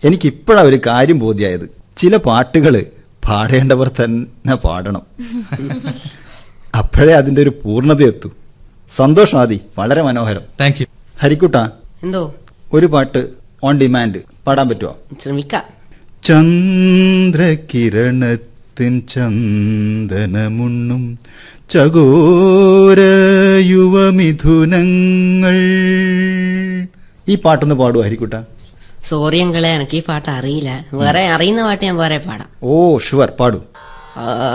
എനിക്കിപ്പോഴാ ഒരു കാര്യം ബോധ്യായത് ചില പാട്ടുകള് പാടേണ്ടവർ തന്നെ പാടണം അപ്പോഴേ അതിന്റെ ഒരു പൂർണ്ണത എത്തൂ സന്തോഷം ആദി വളരെ മനോഹരം താങ്ക് യു ഹരിക്കുട്ട എന്തോ ഒരു പാട്ട് ഓൺ ഡിമാൻഡ് പാടാൻ പറ്റുമോ ശ്രമിക്കാം ചന്ദ്രകിരണത്തിൻ ചന്ദനമുണ്ണും ചകോര യുവമിഥുനങ്ങൾ ഈ പാട്ടൊന്ന് പാടുവോ ഹരിക്കുട്ട സോറി അങ്കളെ എനിക്ക് ഈ പാട്ട് അറിയില്ല വേറെ അറിയുന്ന പാട്ട് ഞാൻ വേറെ പാടാം ഓ ഷുവർ പാടൂ ആ